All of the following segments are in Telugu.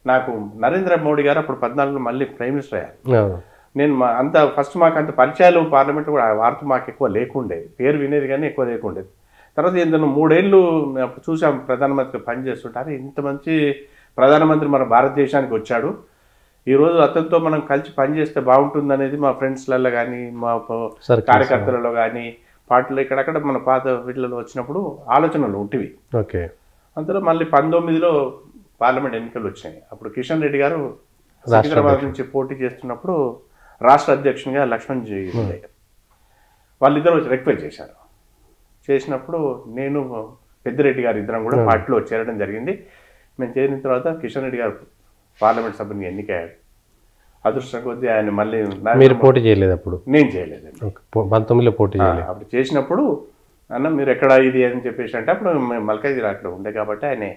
నాకు నరేంద్ర మోడీ గారు అప్పుడు పద్నాలుగులో మళ్ళీ ప్రైమ్ మినిస్టర్ అయ్యారు అవును. నేను మా అంత ఫస్ట్ మాకు అంత పరిచయాలు పార్లమెంట్ కూడా వార్త మాకు ఎక్కువ లేకుండేది పేరు వినేది కానీ ఎక్కువ లేకుండేది తర్వాత ఏంటంటే మూడేళ్ళు మేము అప్పుడు చూసాం ప్రధానమంత్రి పనిచేస్తుంటారు ఇంత మంచి ప్రధానమంత్రి మన భారతదేశానికి వచ్చాడు ఈరోజు అతనితో మనం కలిసి పనిచేస్తే బాగుంటుంది అనేది మా ఫ్రెండ్స్లలో కానీ మా ప- సర్కిల్స్. కార్యకర్తలలో కానీ పార్టీలో ఇక్కడక్కడ మన పాత వీటిలలో వచ్చినప్పుడు ఆలోచనలు ఉంటివి ఓకే అంతలో మళ్ళీ పంతొమ్మిదిలో పార్లమెంట్ ఎన్నికలు వచ్చినాయి అప్పుడు కిషన్ రెడ్డి గారు సికింద్రాబాద్ నుంచి పోటీ చేస్తున్నప్పుడు రాష్ట్ర అధ్యక్షునిగా లక్ష్మణ్ జీ ఉండే వాళ్ళిద్దరు వచ్చి రిక్వెస్ట్ చేశారు చేసినప్పుడు నేను పెద్దిరెడ్డి గారు ఇద్దరం కూడా పార్టీలో చేరడం జరిగింది మేము చేరిన తర్వాత కిషన్ రెడ్డి గారు పార్లమెంట్ సభ్యునికి ఎన్నికయ్యాడు అదృష్టం కొద్దీ ఆయన మళ్ళీ నా- మీరు పోటీ చేయలేదు అప్పుడు నేను చేయలేదండి ఓకే. పో- పంతొమ్మిదిలో పోటీ ఆ, చేయలేదు అప్పుడు చేసినప్పుడు అన్న మీరు ఎక్కడ ఇది అని చెప్పేసి అంటే అప్పుడు మేము మల్కాజ్గిరి అక్కడ ఉండే కాబట్టి ఆయనే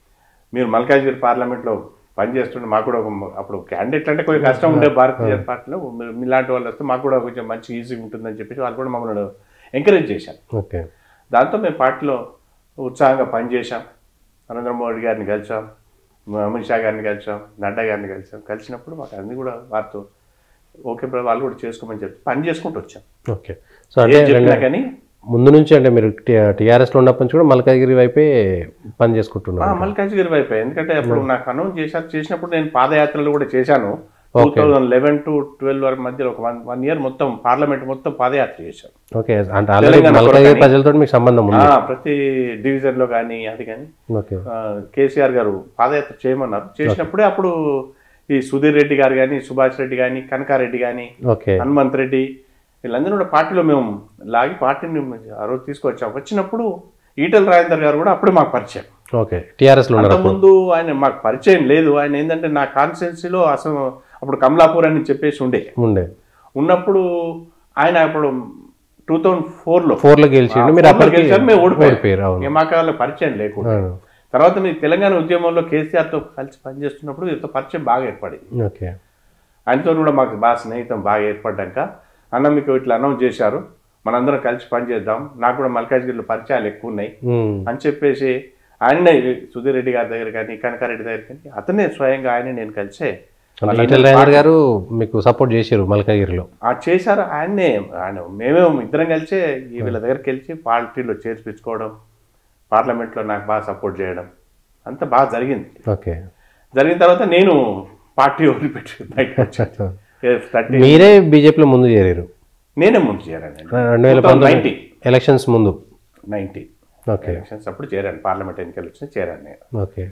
మీరు మల్కాజ్గిరి పార్లమెంట్లో పనిచేస్తుంటే మాకు కూడా ఒక మ- అప్పుడు క్యాండిడేట్ అంటే కొంచెం కష్టం ఉండే భారతీయ పార్టీలో మీరు మీలాంటి వాళ్ళు వస్తే మాకు కూడా కొంచెం మంచి ఈజీగా ఉంటుందని చెప్పేసి వాళ్ళు కూడా మమ్మల్ని ఎంకరేజ్ చేశారు ఓకే దాంతో మేము పార్టీలో ఉత్సాహంగా పనిచేశాం నరేంద్ర మోడీ గారిని కలిసాం అమిత్ షా గారిని కలిసాం నడ్డా గారిని కలిసాం కలిసినప్పుడు మాకు అన్ని కూడా వారితో ఓకే బ్రో వాళ్ళు కూడా చేసుకోమని చెప్పి పని చేసుకుంటూ వచ్చాం ఓకే సో అంటే ఏం చెప్పినా కానీ ముందు నుంచి అంటే మీరు టీఆర్ఎస్లో ఉన్నప్పటి నుంచి కూడా మల్కాజ్గిరి వైపే పని చేసుకుంటున్నారు మల్కాజ్గిరి వైపు ఎందుకంటే అప్పుడు నాకు అనౌన్స్ చేశారు చేసినప్పుడు నేను పాదయాత్రలు కూడా చేశాను two thousand eleven to twelve వరకు మధ్యలో ఒక వన్ వన్ ఇయర్ మొత్తం పార్లమెంట్ మొత్తం పాదయాత్ర చేశాను ఓకే అంటే ఆల్రెడీ తెలంగాణ మల్కాజ్గిరి కొరకని. ప్రజలతో మీకు సంబంధం ఉంది ఆ, ప్రతి డివిజన్ లో కానీ అది కానీ ఓకే కేసీఆర్ గారు పాదయాత్ర చేయమన్నారు చేసినప్పుడే అప్పుడు ఈ సుధీర్ రెడ్డి గారు కానీ సుభాష్ రెడ్డి కానీ కనకారెడ్డి కానీ ఓకే హనుమంత్ రెడ్డి వీళ్ళందరూ కూడా పార్టీలో మేము లాగి పార్టీని ఆ రోజు తీసుకొచ్చాం వచ్చినప్పుడు ఈటల రాజేందర్ గారు కూడా అప్పుడే మాకు పరిచయం ఓకే టీఆర్ఎస్లో ఉన్నారు అప్పుడు అంతకుముందు ఆయన మాకు పరిచయం లేదు ఆయన ఏంటంటే నా కాన్స్టిట్యున్సీలో అసలు అప్పుడు కమలాపూర్ అని చెప్పేసి ఉండే ఉండే ఉన్నప్పుడు ఆయన అప్పుడు టూ థౌజండ్ ఫోర్లో ఫోర్లో గెలిచిండు మీరు అప్పటికి మేము ఓడిపోయాం ఓడిపోయారు అవును ఇక మాకు వాళ్ళ పరిచయం లేకుండా అవును. తర్వాత మీ తెలంగాణ ఉద్యమంలో కేసీఆర్తో కలిసి పనిచేస్తున్నప్పుడు ఇంత పరిచయం బాగా ఏర్పడింది ఓకే ఆయనతో కూడా మాకు బాగా స్నేహితం బాగా ఏర్పడ్డాక అన్న మీకు ఇట్లా అనౌన్స్ చేశారు మనందరం కలిసి పనిచేద్దాం నాకు కూడా మల్కాజ్గిరిలో పరిచయాలు ఎక్కువ ఉన్నాయి ఉమ్. అని చెప్పేసి ఆయన్నే సుధీర్ రెడ్డి గారి దగ్గర కానీ కనకారెడ్డి దగ్గర కానీ అతనే స్వయంగా ఆయన నేను కలిసే అంటే ఈటల రాజేందర్ గారు మీకు సపోర్ట్ చేశారు మల్కాజ్గిరిలో ఆ చేశారు ఆయన్నే ఆయన మేమే ఇద్దరం కలిసే ఈ వీళ్ళ దగ్గరికి వెళ్ళి పార్టీలో చేర్పించుకోవడం పార్లమెంట్లో నాకు బాగా సపోర్ట్ చేయడం అంతా బాగా జరిగింది ఓకే జరిగిన తర్వాత నేను పార్టీ వదిలిపెట్టి బయటకు వచ్చాను థర్టీ మీరే బీజేపీలో ముందు చేరారు నేనే ముందు చేరాను రెండు వేల పంతొమ్మిది నైన్టీ ఎలక్షన్స్ ముందు నైన్టీ ఓకే ఎలక్షన్స్ అప్పుడు చేరాను పార్లమెంట్ ఎన్నికలు వచ్చినా చేరాను నేను ఓకే